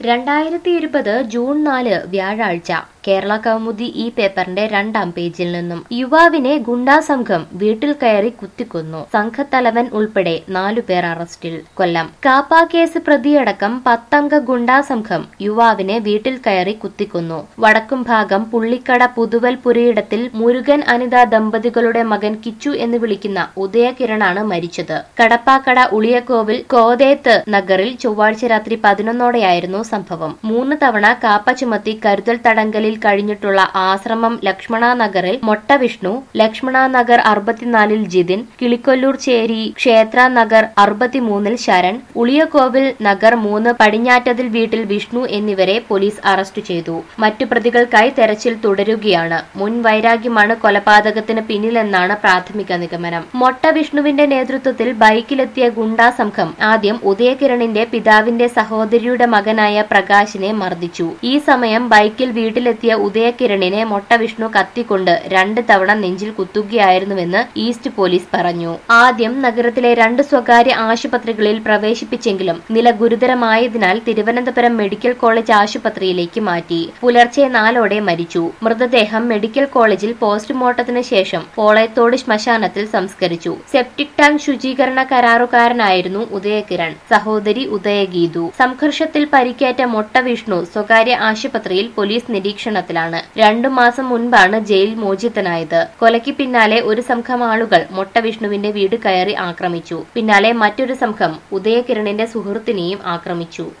രണ്ടായിരത്തി ഇരുപത് ജൂൺ നാല് വ്യാഴാഴ്ച കേരള കൗമുദി ഈ പേപ്പറിന്റെ രണ്ടാം പേജിൽ നിന്നും യുവാവിനെ ഗുണ്ടാ സംഘം വീട്ടിൽ കയറി കുത്തിക്കൊന്നു സംഘത്തലവൻ ഉൾപ്പെടെ നാലുപേർ അറസ്റ്റിൽ കൊല്ലം കാപ്പ കേസ് പ്രതിയടക്കം പത്തംഗ ഗുണ്ടാ സംഘം യുവാവിനെ വീട്ടിൽ കയറി കുത്തിക്കൊന്നു വടക്കും ഭാഗം പുള്ളിക്കട പുതുവൽ പുരയിടത്തിൽ മുരുകൻ അനിത ദമ്പതികളുടെ മകൻ കിച്ചു എന്ന് വിളിക്കുന്ന ഉദയകിരണാണ് മരിച്ചത് കടപ്പാക്കട ഉളിയക്കോവിൽ കോതേത്ത് നഗറിൽ ചൊവ്വാഴ്ച രാത്രി പതിനൊന്നോടെയായിരുന്നു സംഭവം മൂന്ന് തവണ കാപ്പ ചുമത്തി കരുതൽ തടങ്കലിൽ കഴിഞ്ഞിട്ടുള്ള ആശ്രമം ലക്ഷ്മണ നഗറിൽ മൊട്ട വിഷ്ണു ലക്ഷ്മണ നഗർ അറുപത്തിനാലിൽ ജിതിൻ കിളിക്കൊല്ലൂർ ചേരി ക്ഷേത്ര നഗർ അറുപത്തിമൂന്നിൽ ശരൺ ഉളിയക്കോവിൽ നഗർ മൂന്ന് പടിഞ്ഞാറ്റതിൽ വീട്ടിൽ വിഷ്ണു എന്നിവരെ പോലീസ് അറസ്റ്റ് ചെയ്തു മറ്റു പ്രതികൾക്കായി തെരച്ചിൽ തുടരുകയാണ് മുൻ വൈരാഗ്യമാണ് കൊലപാതകത്തിന് പിന്നിലെന്നാണ് പ്രാഥമിക നിഗമനം മൊട്ട വിഷ്ണുവിന്റെ നേതൃത്വത്തിൽ ബൈക്കിലെത്തിയ ഗുണ്ടാ സംഘം ആദ്യം ഉദയകിരണിന്റെ പിതാവിന്റെ സഹോദരിയുടെ മകനായ പ്രകാശിനെ മർദ്ദിച്ചു ഈ സമയം ബൈക്കിൽ വീട്ടിലെത്തിയ ഉദയകിരണിനെ മൊട്ട വിഷ്ണു കത്തിക്കൊണ്ട് രണ്ട് തവണ നെഞ്ചിൽ കുത്തുകയായിരുന്നുവെന്ന് ഈസ്റ്റ് പോലീസ് പറഞ്ഞു ആദ്യം നഗരത്തിലെ രണ്ട് സ്വകാര്യ ആശുപത്രികളിൽ പ്രവേശിപ്പിച്ചെങ്കിലും നില ഗുരുതരമായതിനാൽ തിരുവനന്തപുരം മെഡിക്കൽ കോളേജ് ആശുപത്രിയിലേക്ക് മാറ്റി പുലർച്ചെ നാലോടെ മരിച്ചു മൃതദേഹം മെഡിക്കൽ കോളേജിൽ പോസ്റ്റ്മോർട്ടത്തിന് ശേഷം പോളയത്തോട് ശ്മശാനത്തിൽ സംസ്കരിച്ചു സെപ്റ്റിക് ടാങ്ക് ശുചീകരണ കരാറുകാരനായിരുന്നു ഉദയകിരൺ സഹോദരി ഉദയഗീതു സംഘർഷത്തിൽ പരിക്കേറ്റ മൊട്ട വിഷ്ണു സ്വകാര്യ ആശുപത്രിയിൽ പോലീസ് നിരീക്ഷണത്തിലാണ് രണ്ടു മാസം മുൻപാണ് ജയിൽ മോചിതനായത് കൊലയ്ക്ക് പിന്നാലെ ഒരു സംഘം ആളുകൾ മൊട്ട വിഷ്ണുവിന്റെ വീട് കയറി ആക്രമിച്ചു പിന്നാലെ മറ്റൊരു സംഘം ഉദയകിരണിന്റെ സുഹൃത്തിനെയും ആക്രമിച്ചു